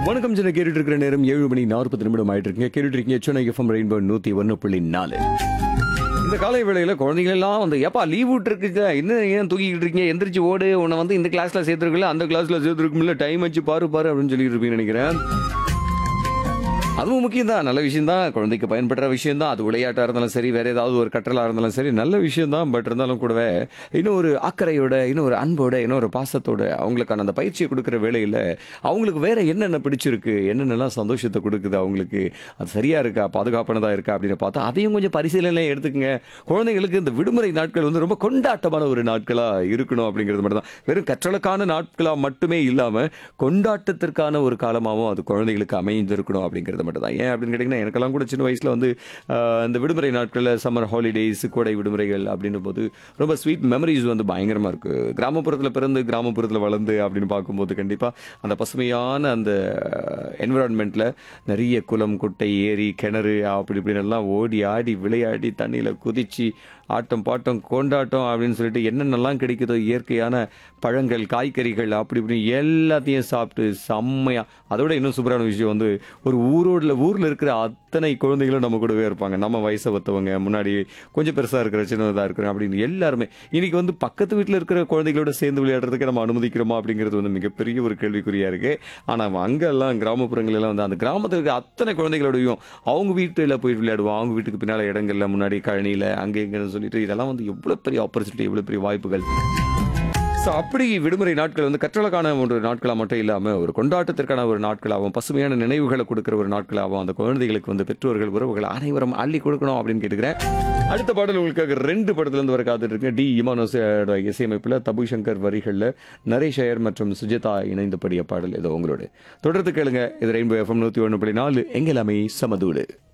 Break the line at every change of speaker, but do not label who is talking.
வணக்கம் சின்ன கேட்டுட்டு இருக்கிற நேரம் ஏழு மணி நாற்பது நிமிடம் ஆயிட்டு இருக்குங்க கேட்டுட்டு இருக்கீங்க சென்னை எஃப்எம் ரெயின்போ நூத்தி ஒன்னு புள்ளி நாலு இந்த காலை வேளையில குழந்தைங்க எல்லாம் வந்து ஏப்பா லீவ் விட்டுருக்கு இன்னும் ஏன் தூக்கிட்டு இருக்கீங்க எந்திரிச்சு ஓடு உன்னை வந்து இந்த கிளாஸ்ல சேர்த்துருக்கல அந்த கிளாஸ்ல சேர்த்துருக்குமில்ல டைம் வச்சு பாரு பாரு அப்படின்னு சொல்லிட்டு இருப்பீங்கன்னு நினைக்கிறேன் அதுவும் முக்கியம் தான் நல்ல விஷயம் தான் குழந்தைக்கு பயன்படுற விஷயம் தான் அது விளையாட்டாக இருந்தாலும் சரி வேற ஏதாவது ஒரு கற்றலாக இருந்தாலும் சரி நல்ல விஷயம் தான் பட் இருந்தாலும் கூடவே இன்னும் ஒரு அக்கறையோட இன்னும் ஒரு அன்போட இன்னும் ஒரு பாசத்தோட அவங்களுக்கான அந்த பயிற்சியை கொடுக்குற வேலையில் அவங்களுக்கு வேற என்னென்ன பிடிச்சிருக்கு என்னென்னலாம் சந்தோஷத்தை கொடுக்குது அவங்களுக்கு அது சரியா இருக்கா பாதுகாப்பானதாக இருக்கா அப்படின்னு பார்த்தா அதையும் கொஞ்சம் பரிசீலனை எடுத்துக்கங்க குழந்தைங்களுக்கு இந்த விடுமுறை நாட்கள் வந்து ரொம்ப கொண்டாட்டமான ஒரு நாட்களாக இருக்கணும் அப்படிங்கிறது மட்டும் தான் வெறும் கற்றலுக்கான நாட்களாக மட்டுமே இல்லாமல் கொண்டாட்டத்திற்கான ஒரு காலமாகவும் அது குழந்தைகளுக்கு அமைந்திருக்கணும் அப்படிங்கிறது மட்டும் தான் ஏன் அப்படின்னு கேட்டிங்கன்னா எனக்கெல்லாம் கூட சின்ன வயசில் வந்து ஆஹ், இந்த விடுமுறை நாட்களில் சம்மர் ஹாலிடேஸ் கோடை விடுமுறைகள் அப்படின்னும் போது ரொம்ப ஸ்வீட் மெமரிஸ் வந்து பயங்கரமாக இருக்குது கிராமப்புறத்தில் பிறந்து கிராமப்புறத்தில் வளர்ந்து அப்படின்னு பார்க்கும்போது கண்டிப்பாக அந்த பசுமையான அந்த என்விரான்மெண்ட்டில் நிறைய குளம் குட்டை ஏரி கிணறு அப்படி இப்படின்னு எல்லாம் ஓடி ஆடி விளையாடி தண்ணியில் குதிச்சு ஆட்டம் பாட்டம் கொண்டாட்டம் அப்படின்னு சொல்லிட்டு என்னென்னலாம் கிடைக்குதோ இயற்கையான பழங்கள் காய்கறிகள் அப்படி இப்படி எல்லாத்தையும் சாப்பிட்டு செம்மையா அதோட இன்னும் சூப்பரான விஷயம் வந்து ஒரு ஊரோட ஊரில் இருக்கிற அத்தனை குழந்தைகளும் நம்ம கூடவே இருப்பாங்க நம்ம வயசை ஒத்தவங்க முன்னாடி கொஞ்சம் பெருசாக இருக்கிற சின்னதாக இருக்கிற அப்படின்னு எல்லாருமே இன்னைக்கு வந்து பக்கத்து வீட்டில் இருக்கிற குழந்தைகளோட சேர்ந்து விளையாடுறதுக்கு நம்ம அனுமதிக்கிறோமா அப்படிங்கிறது வந்து மிகப்பெரிய ஒரு கேள்விக்குறியா இருக்கு ஆனால் அங்கெல்லாம் கிராமப்புறங்களெல்லாம் வந்து அந்த கிராமத்தில் இருக்க அத்தனை குழந்தைகளோடையும் அவங்க வீட்டில் போய் விளையாடுவோம் அவங்க வீட்டுக்கு பின்னால் இடங்கள்ல முன்னாடி கழனியில் அங்கே இங்கேன்னு சொல்லிட்டு இதெல்லாம் வந்து எவ்வளோ பெரிய ஆப்பர்ச்சுனிட்டி எவ்வளோ பெரிய வாய்ப்புகள் ஸோ அப்படி விடுமுறை நாட்கள் வந்து கற்றலுக்கான ஒரு நாட்களாக மட்டும் இல்லாமல் ஒரு கொண்டாட்டத்திற்கான ஒரு நாட்களாகவும் பசுமையான நினைவுகளை கொடுக்குற ஒரு நாட்களாகவும் அந்த குழந்தைகளுக்கு வந்து பெற்றோர்கள் உறவுகள் அனைவரும் அள்ளி கொடுக்கணும் அப்படின்னு கேட்டுக்கிறேன் அடுத்த பாடல் உங்களுக்காக ரெண்டு படத்துலேருந்து வர காத்துட்டு இருக்கு டி இமானோஸோட இசையமைப்பில் தபு சங்கர் வரிகளில் நரேஷ் ஐயர் மற்றும் சுஜிதா இணைந்து பாடிய பாடல் ஏதோ உங்களோட தொடர்ந்து கேளுங்க இது ரெயின்போ எஃப்எம் நூற்றி ஒன்று புள்ளி நாலு எங்கெல்லாமே சமதூடு